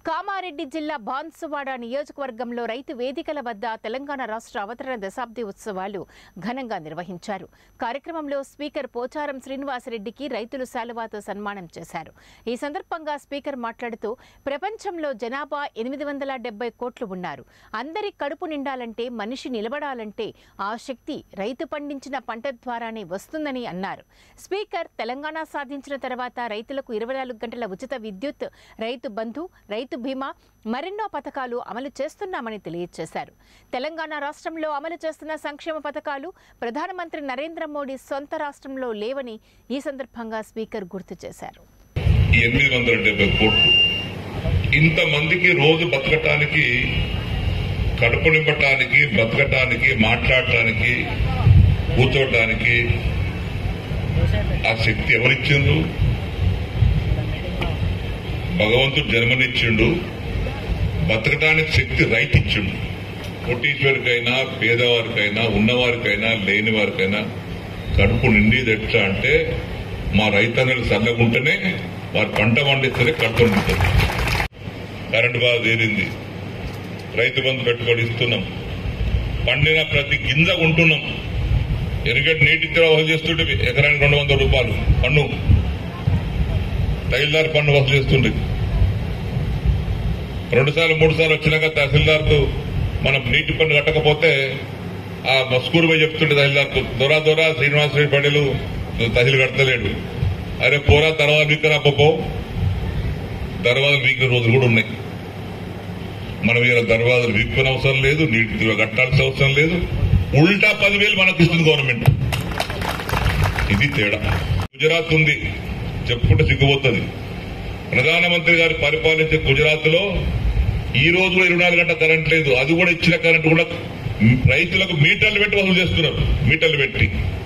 కామారెడ్డి జిల్లా బాన్సువాడ నియోజకవర్గంలో రైతు వేదికల వద్ద తెలంగాణ రాష్ట్ర అవతరణ దశాబ్ది ఉత్సవాలు ఘనంగా నిర్వహించారు కార్యక్రమంలో స్పీకర్ పోచారం శ్రీనివాసరెడ్డికి రైతులు శాలువాతో సన్మానం చేశారు ఈ సందర్భంగా స్పీకర్ మాట్లాడుతూ ప్రపంచంలో జనాభా ఎనిమిది వందల డెబ్బై కోట్లు ఉన్నారు అందరి కడుపు నిండాలంటే మనిషి నిలబడాలంటే ఆ శక్తి రైతు పండించిన పంట ద్వారానే వస్తుందని అన్నారు స్పీకర్ తెలంగాణ సాధించిన తర్వాత రైతులకు ఇరవై నాలుగు గంటల ఉచిత విద్యుత్ రైతు బంధు రైతు బీమా మరెన్నో పథకాలు అమలు చేస్తున్నామని తెలియజేశారు తెలంగాణ రాష్ట్రంలో అమలు చేస్తున్న సంక్షేమ పథకాలు ప్రధానమంత్రి నరేంద్ర మోడీ సొంత రాష్ట్రంలో లేవని ఈ సందర్భంగా స్పీకర్ గుర్తు చేశారు ఎనిమిది వందల డెబ్బై కోట్లు ఇంతమందికి రోజు బతకటానికి కడుపు నింపటానికి బతకటానికి మాట్లాడటానికి కూర్చోటానికి ఆ శక్తి ఎవరిచ్చిండ్రు భగవంతుడు జన్మనిచ్చిండు బతకటానికి శక్తి రైతు ఇచ్చిండు కోటీశ్వరికైనా పేదవారికైనా ఉన్నవారికైనా లేని వారికైనా కడుపు నిండేది ఎట్లా అంటే మా రైతన్నలు చల్లగుంటేనే వారు పంట పండిస్తేనే కడుపు నిండుతుంది కరెంటు బాగా తీరింది రైతు బంధు పెట్టుబడి ఇస్తున్నాం పండిన ప్రతి గింజ ఉంటున్నాం ఎనకటి నీటి వసూలు చేస్తుంటే ఎకరానికి రెండు వందల రూపాయలు పన్ను తహసీల్దార్ పన్ను వసూలు చేస్తుండే రెండు సార్లు మూడు సార్లు వచ్చినాక తహసీల్దార్కు మనం నీటి పన్ను కట్టకపోతే ఆ మస్కూరు పోయి చెప్తుండే తహసీల్దార్కు దొరా దొరా శ్రీనివాస రెడ్డి బండిలు తహసీల్ కడతలేడు అరే పోరా తర్వాత వీకరా పో దర్వాజలు వీకిన రోజులు కూడా ఉన్నాయి మనం ఇలా దర్వాజలు వీక్కునే అవసరం లేదు నీటి తీవ్ర కట్టాల్సిన అవసరం లేదు ఉల్టా పదివేలు మనకు ఇస్తుంది గవర్నమెంట్ ఇది తేడా గుజరాత్ ఉంది చెప్పుకుంటే సిగ్గుపోతుంది ప్రధానమంత్రి గారు పరిపాలించే గుజరాత్ లో ఈ రోజు కూడా ఇరవై నాలుగు గంటల కరెంట్ లేదు అది కూడా ఇచ్చిన కరెంట్ కూడా రైతులకు మీటర్లు పెట్టి వసూలు చేస్తున్నారు మీటర్లు పెట్టి